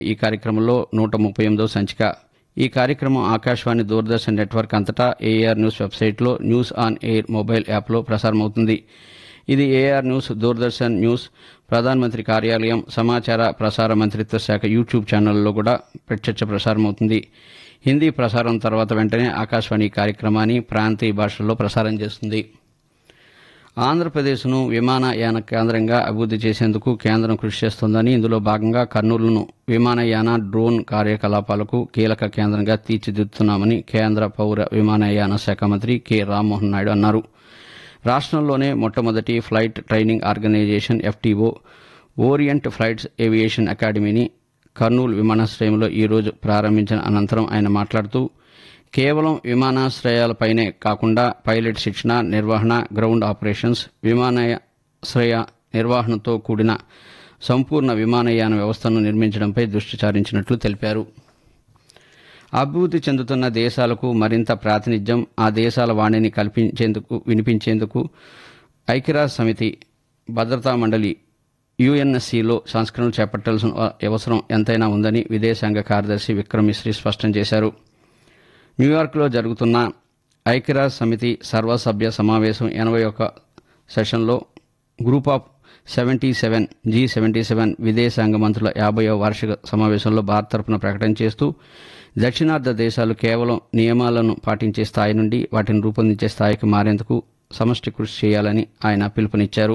ఈ కార్యక్రమంలో నూట ముప్పై ఎనిమిదవ సంచిక ఈ కార్యక్రమం ఆకాశవాణి దూరదర్శన్ నెట్వర్క్ అంతటా ఏఆర్ న్యూస్ వెబ్సైట్లో న్యూస్ ఆన్ ఎయిర్ మొబైల్ యాప్లో ప్రసారమవుతుంది ఇది ఏఆర్ న్యూస్ దూరదర్శన్ న్యూస్ ప్రధానమంత్రి కార్యాలయం సమాచార ప్రసార మంత్రిత్వ శాఖ యూట్యూబ్ ఛానల్లో కూడా ప్రత్యక్ష ప్రసారమవుతుంది హిందీ ప్రసారం తర్వాత వెంటనే ఆకాశవాణి ఈ కార్యక్రమాన్ని ప్రాంతీయ భాషల్లో ప్రసారం చేస్తుంది ఆంధ్రప్రదేశ్ను విమానయాన కేంద్రంగా అభివృద్ధి చేసేందుకు కేంద్రం కృషి చేస్తోందని ఇందులో భాగంగా కర్నూలును విమానయాన డ్రోన్ కార్యకలాపాలకు కీలక కేంద్రంగా తీర్చిదిద్దుతున్నామని కేంద్ర పౌర విమానయాన శాఖ మంత్రి కె రామ్మోహన్ నాయుడు అన్నారు రాష్ట్రంలోనే మొట్టమొదటి flight training organisation FTO orient flights aviation అకాడమీని కర్నూలు విమానాశ్రయంలో ఈ రోజు ప్రారంభించిన అనంతరం ఆయన మాట్లాడుతూ కేవలం విమానాశ్రయాలపైనే కాకుండా పైలట్ శిక్షణ నిర్వహణ గ్రౌండ్ ఆపరేషన్స్ విమానాశ్రయ నిర్వహణతో కూడిన సంపూర్ణ విమానయాన వ్యవస్థను నిర్మించడంపై దృష్టి సారించినట్లు తెలిపారు అభివృద్ధి చెందుతున్న దేశాలకు మరింత ప్రాతినిధ్యం ఆ దేశాల వాణిని కల్పించేందుకు వినిపించేందుకు ఐక్యరాజ్య సమితి భద్రతా మండలి యుఎన్ఎస్సిలో సంస్కరణలు చేపట్టాల్సిన అవసరం ఎంతైనా ఉందని విదేశాంగ కార్యదర్శి విక్రమ్ మిశ్రీ స్పష్టం చేశారు న్యూయార్క్లో జరుగుతున్న ఐక్యరాజ్య సమితి సర్వసభ్య సమావేశం ఎనభై ఒక సెషన్లో group of seventy seven G seventy seven విదేశాంగ మంత్రుల యాభైవ వార్షిక సమావేశంలో భారత్ తరపున ప్రకటన చేస్తూ దక్షిణార్థ దేశాలు కేవలం నియమాలను పాటించే స్థాయి నుండి వాటిని రూపొందించే స్థాయికి మారేందుకు సమష్టి కృషి చేయాలని ఆయన పిలుపునిచ్చారు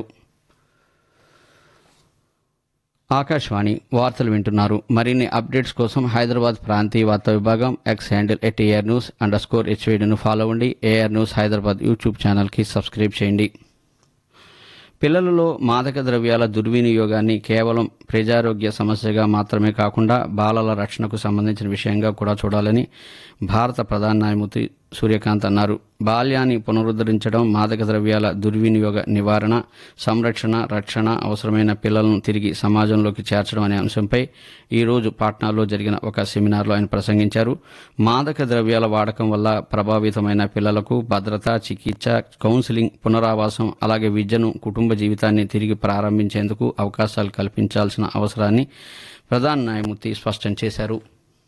ఆకాశవాణి వార్తలు వింటున్నారు మరిన్ని అప్డేట్స్ కోసం హైదరాబాద్ ప్రాంతీయ వార్తా విభాగం X handle at AIR news underscore స్కోర్ హెచ్వీడీను ఫాలో అవ్వండి ఏఆర్ న్యూస్ హైదరాబాద్ యూట్యూబ్ ఛానల్కి సబ్స్క్రైబ్ చేయండి పిల్లలలో మాదక ద్రవ్యాల దుర్వినియోగాన్ని కేవలం ప్రజారోగ్య సమస్యగా మాత్రమే కాకుండా బాలల రక్షణకు సంబంధించిన విషయంగా కూడా చూడాలని భారత ప్రధాన న్యాయమూర్తి సూర్యకాంత్ అన్నారు బాల్యాన్ని పునరుద్ధరించడం మాదక ద్రవ్యాల దుర్వినియోగ నివారణ సంరక్షణ రక్షణ అవసరమైన పిల్లలను తిరిగి సమాజంలోకి చేర్చడం అనే అంశంపై ఈ రోజు పాట్నాలో జరిగిన ఒక సెమినార్లో ఆయన ప్రసంగించారు మాదక ద్రవ్యాల వాడకం వల్ల ప్రభావితమైన పిల్లలకు భద్రత చికిత్స కౌన్సిలింగ్ పునరావాసం అలాగే విద్యను కుటుంబ జీవితాన్ని తిరిగి ప్రారంభించేందుకు అవకాశాలు కల్పించాల్సిన అవసరాన్ని ప్రధాన న్యాయమూర్తి స్పష్టం చేశారు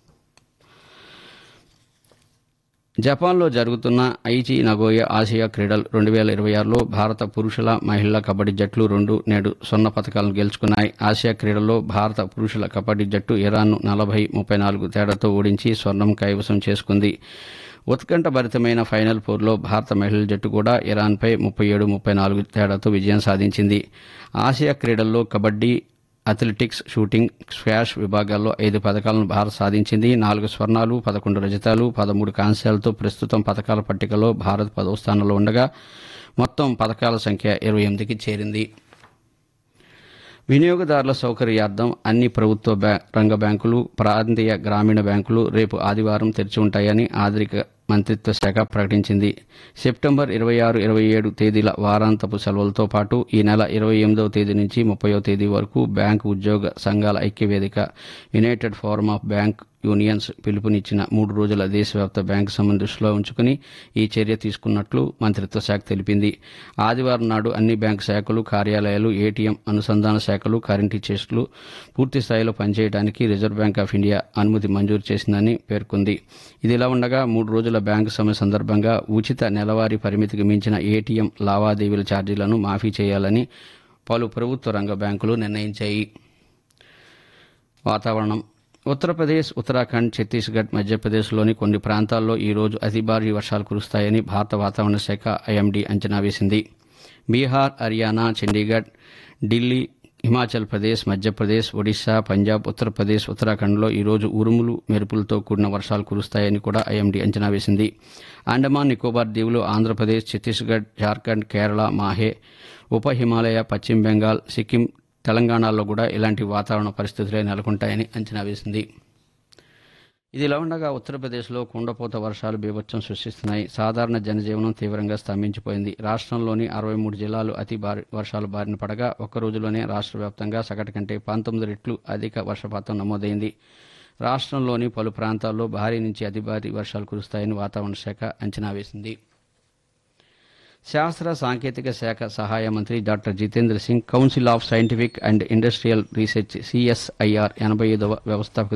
జపాన్లో జరుగుతున్న ఐచి నగోయ ఆసియా క్రీడలు రెండు వేల ఇరవై ఆరులో భారత పురుషుల మహిళల కబడ్డీ జట్లు రెండు నేడు స్వర్ణ పథకాలను గెలుచుకున్నాయి ఆసియా క్రీడల్లో భారత పురుషుల కబడ్డీ జట్టు ఇరాన్ను నలభై ముప్పై నాలుగు తేడాతో ఓడించి స్వర్ణం కైవసం చేసుకుంది ఉత్కంఠభరితమైన ఫైనల్ పోర్లో భారత మహిళల జట్టు కూడా ఇరాన్పై ముప్పై ఏడు ముప్పై నాలుగు తేడాతో విజయం సాధించింది ఆసియా క్రీడల్లో కబడ్డీ అథ్లెటిక్స్ షూటింగ్ స్క్వాష్ విభాగాల్లో ఐదు పథకాలను భారత్ సాధించింది నాలుగు స్వర్ణాలు పదకొండు రజతాలు పదమూడు కాంస్యాలతో ప్రస్తుతం పథకాల పట్టికలో భారత్ పదవ స్థానంలో ఉండగా మొత్తం పథకాల సంఖ్య ఇరవై ఎనిమిదికి చేరింది వినియోగదారుల సౌకర్యార్థం అన్ని ప్రభుత్వ బ్యా- రంగ బ్యాంకులు ప్రాంతీయ గ్రామీణ బ్యాంకులు రేపు ఆదివారం తెరిచి ఉంటాయని ఆర్థిక మంత్రిత్వ శాఖ ప్రకటించింది సెప్టెంబర్ ఇరవై ఆరు ఇరవై ఏడు తేదీల వారాంతపు సెలవులతో పాటు ఈ నెల ఇరవై ఎనిమిదవ తేదీ నుంచి ముప్పయో తేదీ వరకు బ్యాంకు ఉద్యోగ సంఘాల ఐక్యవేదిక united forum of bank unions పిలుపునిచ్చిన మూడు రోజుల దేశవ్యాప్త బ్యాంకు సమ్మెను దృష్టిలో ఉంచుకుని ఈ చర్య తీసుకున్నట్లు మంత్రిత్వ శాఖ తెలిపింది ఆదివారం నాడు అన్ని బ్యాంకు శాఖలు కార్యాలయాలు ఏటీఎం అనుసంధాన శాఖలు కరెంటు చెస్టులు పూర్తి స్థాయిలో పనిచేయడానికి రిజర్వ్ బ్యాంక్ ఆఫ్ ఇండియా అనుమతి మంజూరు చేసిందని పేర్కొంది ఇదిలా ఉండగా మూడు రోజుల బ్యాంకు సమ్మె సందర్భంగా ఉచిత నెలవారీ పరిమితికి మించిన ఏటీఎం లావాదేవీల ఛార్జీలను మాఫీ చేయాలని పలు ప్రభుత్వ రంగ బ్యాంకులు నిర్ణయించాయి వాతావరణం ఉత్తరప్రదేశ్ ఉత్తరాఖండ్ ఛత్తీస్గఢ్ మధ్యప్రదేశ్లోని కొన్ని ప్రాంతాల్లో ఈ రోజు అతి భారీ వర్షాలు కురుస్తాయని భారత వాతావరణ శాఖ ఐఎండీ అంచనా వేసింది బీహార్ హర్యానా చండీగఢ్ ఢిల్లీ హిమాచల్ ప్రదేశ్ మధ్యప్రదేశ్ ఒడిశా పంజాబ్ ఉత్తరప్రదేశ్ ఉత్తరాఖండ్లో ఈ రోజు ఉరుములు మెరుపులతో కూడిన వర్షాలు కురుస్తాయని కూడా ఐఎండీ అంచనా వేసింది అండమాన్ నికోబార్ దీవులు ఆంధ్రప్రదేశ్ ఛత్తీస్గఢ్ జార్ఖండ్ కేరళ మాహే ఉప హిమాలయ పశ్చిమ బెంగాల్ సిక్కిం తెలంగాణలో కూడా ఇలాంటి వాతావరణ పరిస్థితులే నెలకొంటాయని అంచనా వేసింది ఇదిలా ఉండగా ఉత్తరప్రదేశ్లో కుండపోత వర్షాలు బీభత్సం సృష్టిస్తున్నాయి సాధారణ జనజీవనం తీవ్రంగా స్తంభించిపోయింది రాష్ట్రంలోని అరవై మూడు జిల్లాలు అతి భారీ వర్షాలు బారిన పడగా ఒక్క రోజులోనే రాష్ట్ర వ్యాప్తంగా సగటు కంటే పంతొమ్మిది రెట్లు అధిక వర్షపాతం నమోదైంది రాష్ట్రంలోని పలు ప్రాంతాల్లో భారీ నుంచి అతి భారీ వర్షాలు కురుస్తాయని వాతావరణ శాఖ అంచనా వేసింది శాస్త్ర సాంకేతిక శాఖ సహాయ మంత్రి doctor Jitendra Singh council of scientific and industrial research CSIR ఎనభై ఐదవ వ్యవస్థాపక